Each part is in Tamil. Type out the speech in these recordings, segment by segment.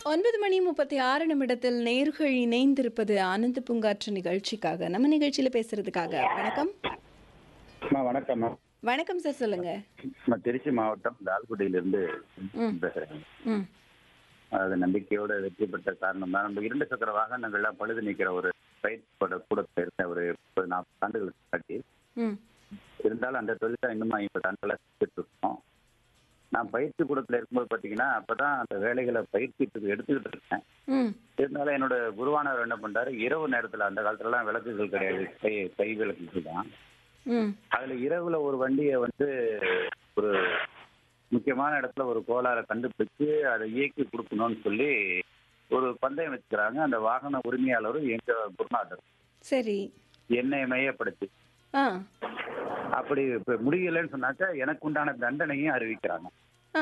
ஒன்பது மணி முப்பத்தி ஆறு நிமிடத்தில் நேர்கள் இணைந்திருப்பது ஆனந்த பூங்காற்று நிகழ்ச்சிக்காக நம்ம நிகழ்ச்சியில பேசுறதுக்காக வணக்கம் அம்மா வணக்கம்மா வணக்கம் சார் சொல்லுங்க நான் திருச்சி மாவட்டம் லால்குடியிலிருந்து ம். பேசுறேன் ம் அதாவது நம்பிக்கையோட வெற்றி பெற்ற காரணம் தான் நம்ம இரண்டு சக்கர வாகனங்கள்லாம் பழுது நிற்கிற ஒரு பயிற்சியோட கூட இருந்தேன் ஒரு முப்பது நாற்பது ஆண்டுகளுக்கு முன்னாடி ம் இருந்தாலும் அந்த தொழிலை இன்னும் ஐம்பது ஆண்டுகளாக செஞ்சுட்டு இருக்கோம் நான் பயிற்சி கூடத்தில் இருக்கும்போது பார்த்தீங்கன்னா அப்பதான் அந்த வேலைகளை பயிற்சிக்கு எடுத்துக்கிட்டு இருக்கேன் ம் இருந்தாலும் என்னோட குருவானவர் என்ன பண்றாரு இரவு நேரத்தில் அந்த காலத்துலலாம் விளக்குகள் கிடையாது கை கை விளக்குகள் தான் ம் அதுல இரவுல ஒரு வண்டியை வந்து ஒரு முக்கியமான இடத்துல ஒரு கோளாறை கண்டுபிடிச்சு அதை இயக்கி கொடுக்கணும்னு சொல்லி ஒரு பந்தயம் வச்சுக்கிறாங்க அந்த வாகன உரிமையாளரும் எங்க குருநாதர் சரி என்னை மையப்படுத்தி ஆ அப்படி இப்ப முடியலன்னு சொன்னாக்கா எனக்கு உண்டான தண்டனையும் அறிவிக்கிறாங்க ஆ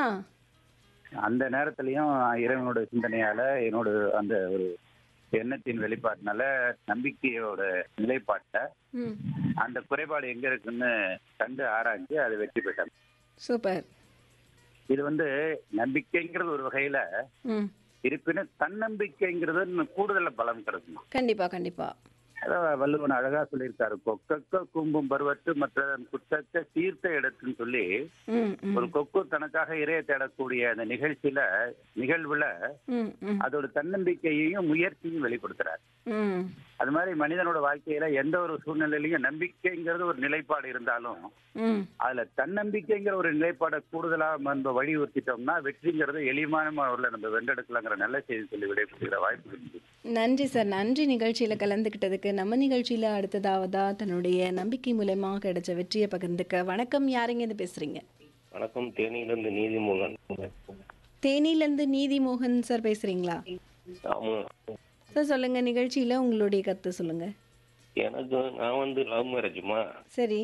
அந்த நேரத்திலையும் இறைவனோட சிந்தனையால என்னோட அந்த ஒரு எண்ணத்தின் வெளிப்பாட்டினால நம்பிக்கையோட நிலைப்பாட்டை ம் அந்த குறைபாடு எங்க இருக்குன்னு கண்டு ஆராய்ஞ்சு அதை வெற்றி பெற்றாங்க சூப்பர் இது வந்து நம்பிக்கைங்கிறது ஒரு வகையில ம் இருப்பினும் தன்னம்பிக்கைங்கிறது இன்னும் கூடுதல் பலம் கிடைக்குமா கண்டிப்பா கண்டிப்பா அதான் வள்ளுவன் அழகா சொல்லியிருக்காரு கொக்கக்க கும்பும் பருவத்து மற்ற குற்றத்தை தீர்த்த இடத்துன்னு சொல்லி ம் ம் ஒரு கொக்கு தனக்காக இரையை தேடக்கூடிய அந்த நிகழ்ச்சியில நிகழ்வுல ம் ம் அதோட தன்னம்பிக்கையையும் முயற்சியும் வெளிப்படுத்துறாரு ம் அது மாதிரி மனிதனோட வாழ்க்கையில எந்த ஒரு சூழ்நிலையிலையும் நம்பிக்கைங்கிறது ஒரு நிலைப்பாடு இருந்தாலும் ம் அதுல தன்னம்பிக்கைங்கிற ஒரு நிலைப்பாடை கூடுதலா நம்ம வலியுறுத்திட்டோம்னா வெற்றிங்கிறது எளிமையான முறையில் நம்ம வென்றெடுக்கலாங்கிற நல்ல செய்தி சொல்லி விடைபெறுகிற வாய்ப்பு இருக்கு நன்றி சார் நன்றி நிகழ்ச்சியில கலந்துக்கிட்டதுக்கு நம்ம நிகழ்ச்சியில அடுத்ததாவதா தன்னுடைய நம்பிக்கை மூலமா கிடைச்ச வெற்றியை பகிர்ந்துக்க வணக்கம் யாருங்க இருந்து பேசுறீங்க வணக்கம் தேனியிலிருந்து நீதிமோகன் தேனியிலேருந்து நீதிமோகன் சார் பேசுறீங்களா ஆமா சார் சொல்லுங்க நிகழ்ச்சியில உங்களுடைய கருத்து சொல்லுங்க எனக்கு நான் வந்து லவ் மேரேஜுமா சரி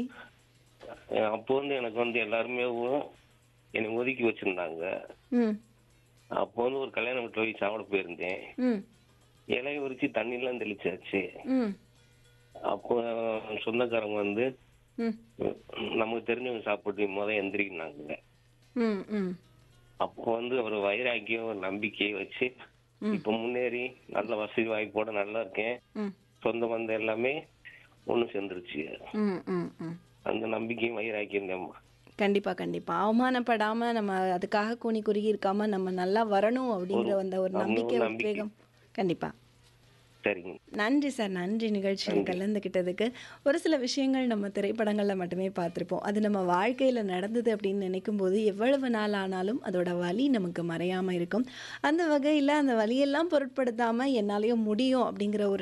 அப்போ வந்து எனக்கு வந்து எல்லாருமே ஒ- என்னை ஒதுக்கி வச்சிருந்தாங்க ம் அப்போ வந்து ஒரு கல்யாண வீட்டில் போய் சாப்பிட போயிருந்தேன் ம் இலைய உரிச்சு தண்ணிலாம் தெளிச்சாச்சு ம் அப்போ சொந்தக்காரங்க வந்து ம் நமக்கு தெரிஞ்சவங்க சாப்பிட்டு முத எந்திரிக்கினாங்க ம் ம் அப்போ வந்து ஒரு வைராக்கியம் ஒரு நம்பிக்கையை வச்சு இப்போ முன்னேறி நல்ல வசதி வாய்ப்போட நல்லா இருக்கேன் ம் சொந்த பந்தம் எல்லாமே ஒன்று சேர்ந்துருச்சு ம் ம் ம் அந்த நம்பிக்கையும் வைராக்கியம் தான்மா கண்டிப்பா கண்டிப்பா அவமானப்படாம நம்ம அதுக்காக கூனி குறுகி இருக்காம நம்ம நல்லா வரணும் அப்படிங்கிற அந்த ஒரு ஒரு நம்பிக்கை நம்பிக்கை. உத்வேகம் கண்டிப்பா சரிங்க நன்றி சார் நன்றி நிகழ்ச்சியில் கலந்துக்கிட்டதுக்கு ஒரு சில விஷயங்கள் நம்ம திரைப்படங்களில் மட்டுமே பார்த்துருப்போம் அது நம்ம வாழ்க்கையில் நடந்தது அப்படின்னு நினைக்கும் போது எவ்வளவு நாள் ஆனாலும் அதோட வலி நமக்கு மறையாமல் இருக்கும் அந்த வகையில் அந்த வலியெல்லாம் பொருட்படுத்தாமல் என்னாலையும் முடியும் அப்படிங்கிற ஒரு